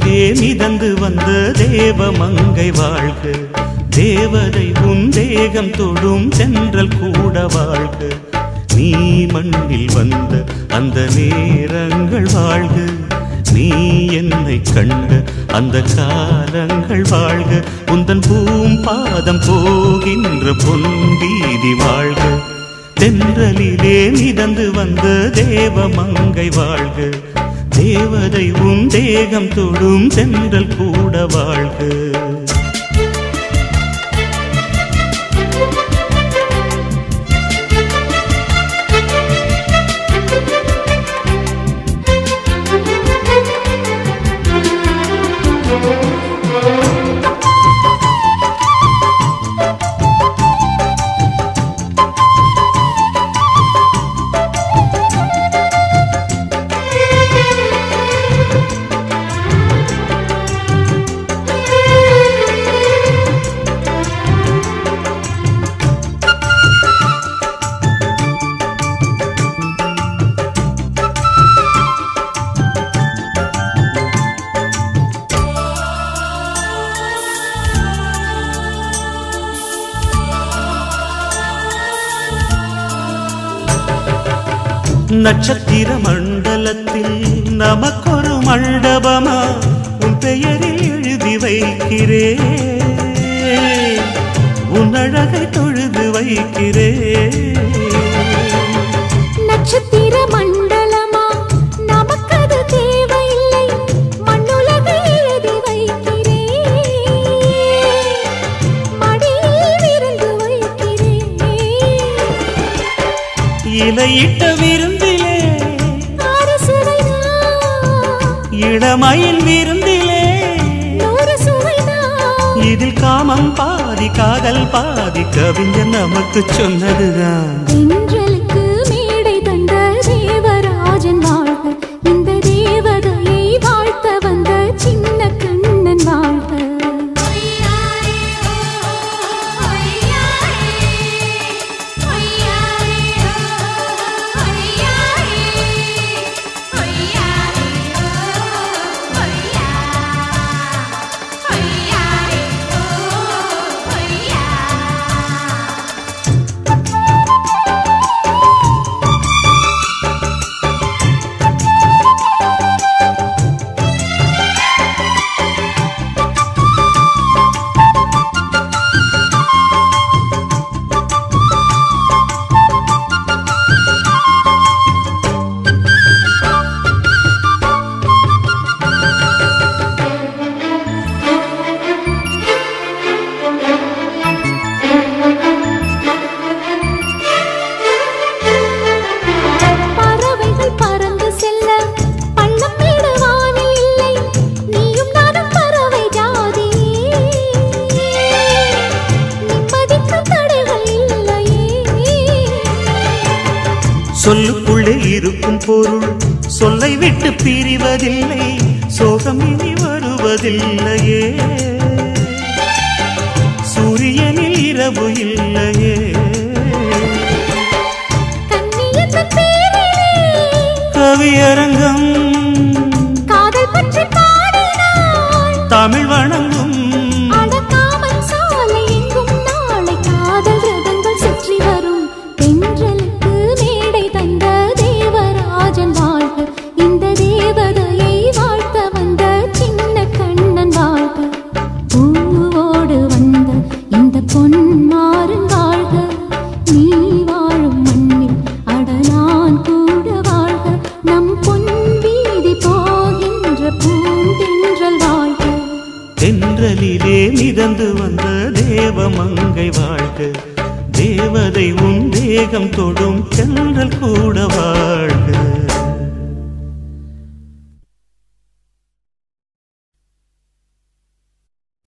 தென்றலிலே மிதந்து வந்த தேவ மங்கை வாழ்க தேவதை உன் தேகம் தொடும் தென்றல் கூட வாழ்க நீ மண்ணில் வந்த அந்த நேரங்கள் வாழ்க நீ என்னை கண்ட அந்த காலங்கள் வாழ்க உந்தன் பூம் பாதம் போகின்ற பொன் வீதி வாழ்க தென்றலிலே மிதந்து வந்த தேவ மங்கை வாழ்க தேவதை உன் தேகம் தொடும் தென்றல் கூட வாழ்க நட்சத்திர மண்டலத்தில் நமக்கொரு மண்டபமா உன் பெயரில் எழுதி வைக்கிறேன் உன் அழகை தொழுது வைக்கிறேன் நட்சத்திர மண்டலமா நமக்கது தேவையில்லை மண்ணுலகை எழுதி வைக்கிறேன் மடியில் விருந்து வைக்கிறேன் இலையிட்ட விருந்திலே ஆறு சுவைதான் இளமயில் விருந்திலே நூறு சுவைதான் இதில் காமம் பாதி காதல் பாதி கவிஞர் நமக்கு சொன்னதுதான் தென்றலுக்கு மேடை தந்த தேவராஜன் வாழ்க இந்த தேவதையை வாழ்த்த வந்த சின்ன கண்ணன் வாழ்க பறவைகள் பறந்து செல்ல பள்ளம் மேடு வானில் இல்லை நீயும் நானும் பறவை ஜாதி நிம்மதிக்கு தடைகள் இல்லையே சொல்லுக்குள்ளே இருக்கும் பொருள் சொல்லை விட்டு பிரிவதில்லை சோகம் இனி வருவதில்லையே சூரியனில் இரவு இல்லையே கண்ணியத்தின் பேரிலே கவியரங்கம் காதல் பற்றி பாடினாள் தமிழ் வணங்கும் அடக்காமல் சாலை எங்கும் நாளை காதல் ரதங்கள் சுற்றி வரும் தென்றலுக்கு மேடை தந்த தேவராஜன் வாழ்க இந்த தேவதையை வாழ்த்த வந்த சின்ன கண்ணன் வாழ்க பூவோடு வந்த இந்த பொன்மாறன் வாழ்க நீ வாழும் மண்ணில் அட நான் கூட வாழ்க நம் பொன் வீதி போகின்ற பூந்தென்றல் வாழ்க தென்றலிலே மிதந்து வந்த தேவ மங்கை வாழ்க தேவதை உன் தேகம் தொடும் தென்றல் கூட வாழ்க